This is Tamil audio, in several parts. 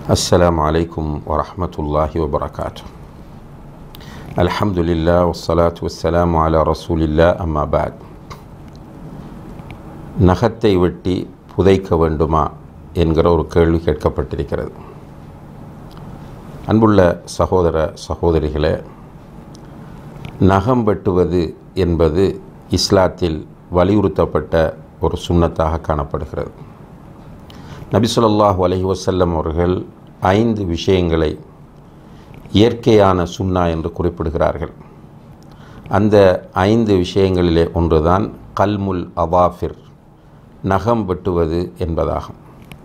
السلام عليكم ورحمة الله وبركاته الحمد لله والصلاة والسلام على رسول الله أما بعد நகத்தை வெட்டி புதைக்க வேண்டுமா என்கிற ஒரு கேள்வி கேட்கப்பட்டிருக்கிறது அன்புள்ள சகோதர சகோதரிகளே நகம் வெட்டுவது என்பது இஸ்லாத்தில் வலியுறுத்தப்பட்ட ஒரு சுண்ணத்தாக காணப்படுகிறது நபி ஸல்லல்லாஹு அலைஹி வஸல்லம் அவர்கள் ஐந்து விஷயங்களை இயற்கையான சுன்னா என்று குறிப்பிடுகிறார்கள் அந்த ஐந்து விஷயங்களிலே ஒன்றுதான் கல்முல் அவாஃபிர் நகம் வெட்டுவது என்பதாகும்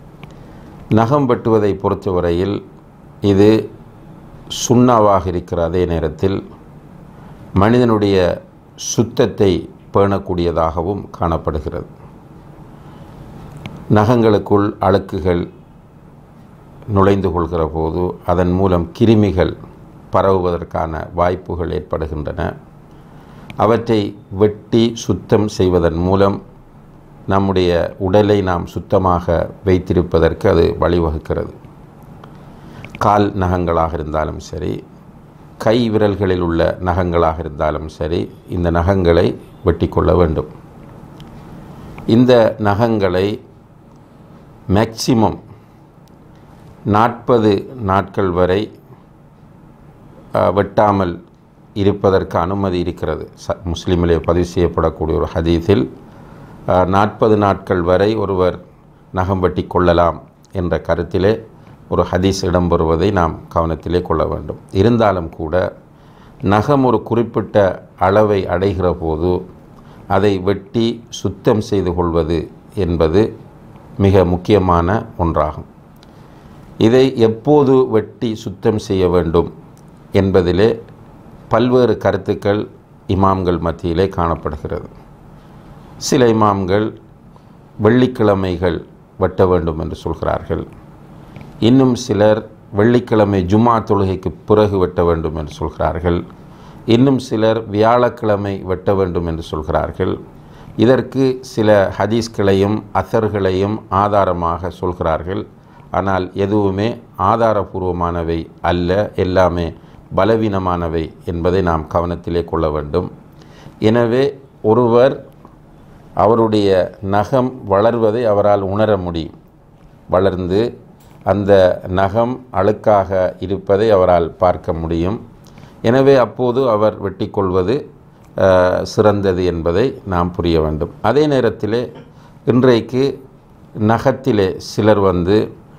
நகம் வெட்டுவதை பொறுத்தவரையில் இது சுண்ணாவாக இருக்கிற அதே நேரத்தில் மனிதனுடைய சுத்தத்தை பேணக்கூடியதாகவும் காணப்படுகிறது நகங்களுக்குள் அழுக்குகள் நுழைந்து கொள்கிற போது அதன் மூலம் கிருமிகள் பரவுவதற்கான வாய்ப்புகள் ஏற்படுகின்றன அவற்றை வெட்டி சுத்தம் செய்வதன் மூலம் நம்முடைய உடலை நாம் சுத்தமாக வைத்திருப்பதற்கு அது வழிவகுக்கிறது கால் நகங்களாக இருந்தாலும் சரி கை விரல்களில் உள்ள நகங்களாக இருந்தாலும் சரி இந்த நகங்களை வெட்டி கொள்ள வேண்டும் இந்த நகங்களை மேக்சிமம் நாற்பது நாட்கள் வரை வெட்டாமல் இருப்பதற்கு அனுமதி இருக்கிறது ச முஸ்லீமிலே பதிவு செய்யப்படக்கூடிய ஒரு ஹதீஸில் நாற்பது நாட்கள் வரை ஒருவர் நகம் வெட்டி கொள்ளலாம் என்ற கருத்திலே ஒரு ஹதீஸ் இடம்பெறுவதை நாம் கவனத்திலே கொள்ள வேண்டும் இருந்தாலும் கூட நகம் ஒரு குறிப்பிட்ட அளவை அடைகிற போது அதை வெட்டி சுத்தம் செய்து கொள்வது என்பது மிக முக்கியமான ஒன்றாகும் இதை எப்போது வெட்டி சுத்தம் செய்ய வேண்டும் என்பதிலே பல்வேறு கருத்துக்கள் இமாம்கள் மத்தியிலே காணப்படுகிறது சில இமாம்கள் வெள்ளிக்கிழமைகள் வெட்ட வேண்டும் என்று சொல்கிறார்கள் இன்னும் சிலர் வெள்ளிக்கிழமை ஜுமா தொழுகைக்கு பிறகு வெட்ட வேண்டும் என்று சொல்கிறார்கள் இன்னும் சிலர் வியாழக்கிழமை வெட்ட வேண்டும் என்று சொல்கிறார்கள் இதற்கு சில ஹதீஸ்களையும் அசர்களையும் ஆதாரமாக சொல்கிறார்கள் ஆனால் எதுவுமே ஆதாரபூர்வமானவை அல்ல எல்லாமே பலவீனமானவை என்பதை நாம் கவனத்திலே கொள்ள வேண்டும் எனவே ஒருவர் அவருடைய நகம் வளர்வதை அவரால் உணர முடியும் வளர்ந்து அந்த நகம் அழுக்காக இருப்பதை அவரால் பார்க்க முடியும் எனவே அப்போது அவர் வெட்டிக்கொள்வது சிறந்தது என்பதை நாம் புரிய வேண்டும் அதே நேரத்திலே இன்றைக்கு நகத்திலே சிலர் வந்து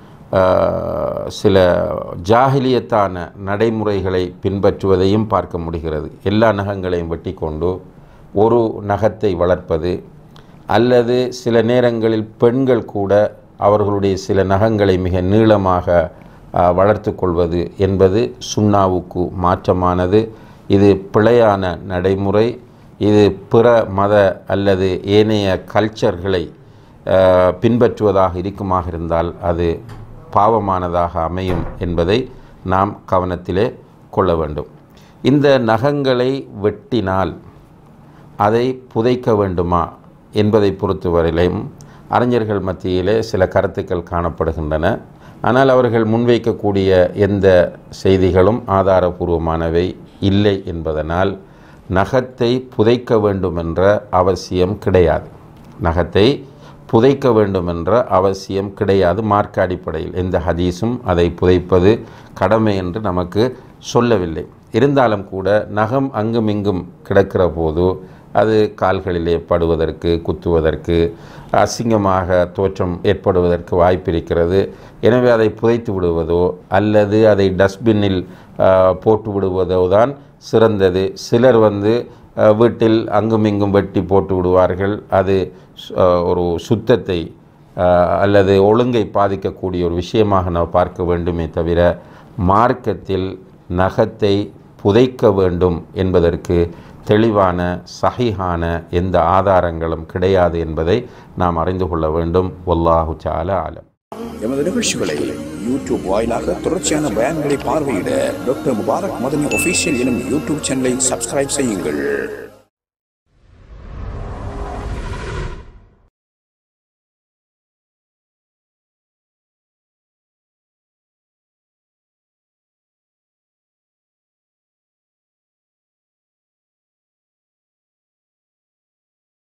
சில ஜாகிலியத்தான நடைமுறைகளை பின்பற்றுவதையும் பார்க்க முடிகிறது எல்லா நகங்களையும் வெட்டி கொண்டு ஒரு நகத்தை வளர்ப்பது அல்லது சில நேரங்களில் பெண்கள் கூட அவர்களுடைய சில நகங்களை மிக நீளமாக வளர்த்து கொள்வது என்பது சுண்ணாவுக்கு மாற்றமானது இது பிழையான நடைமுறை இது பிற மத அல்லது ஏனைய கல்ச்சர்களை பின்பற்றுவதாக இருக்குமாக இருந்தால் அது பாவமானதாக அமையும் என்பதை நாம் கவனத்திலே கொள்ள வேண்டும் இந்த நகங்களை வெட்டினால் அதை புதைக்க வேண்டுமா என்பதை பொறுத்தவரையிலும் அறிஞர்கள் மத்தியிலே சில கருத்துக்கள் காணப்படுகின்றன ஆனால் அவர்கள் முன்வைக்கக்கூடிய எந்த செய்திகளும் ஆதாரபூர்வமானவை இல்லை என்பதனால் நகத்தை புதைக்க வேண்டும் என்ற அவசியம் கிடையாது நகத்தை புதைக்க வேண்டும் என்ற அவசியம் கிடையாது மார்க்க அடிப்படையில் எந்த ஹதீஸும் அதை புதைப்பது கடமை என்று நமக்கு சொல்லவில்லை இருந்தாலும் கூட நகம் அங்கும் இங்கும் கிடக்கிற போது அது கால்களிலே படுவதற்கு குத்துவதற்கு அசிங்கமாக தோற்றம் ஏற்படுவதற்கு வாய்ப்பு இருக்கிறது எனவே அதை புதைத்து விடுவதோ அல்லது அதை டஸ்ட்பின்னில் போட்டு விடுவதோ தான் சிறந்தது சிலர் வந்து வீட்டில் அங்கும் இங்கும் வெட்டி போட்டு விடுவார்கள் அது ஒரு சுத்தத்தை அல்லது ஒழுங்கை பாதிக்கக்கூடிய ஒரு விஷயமாக நாம் பார்க்க வேண்டுமே தவிர மார்க்கத்தில் நகத்தை புதைக்க வேண்டும் என்பதற்கு தெளிவான சஹிஹான எந்த ஆதாரங்களும் கிடையாது என்பதை நாம் அறிந்து கொள்ள வேண்டும் ஒல்லாஹு சால ஆலம் எமது நிகழ்ச்சிகளை யூடியூப் வாயிலாக தொடர்ச்சியான பயான்களை பார்வையிட டாக்டர் முபாரக் மதனி ஒஃபீஷியல் எனும் யூடியூப் சேனலை சப்ஸ்கிரைப் செய்யுங்கள்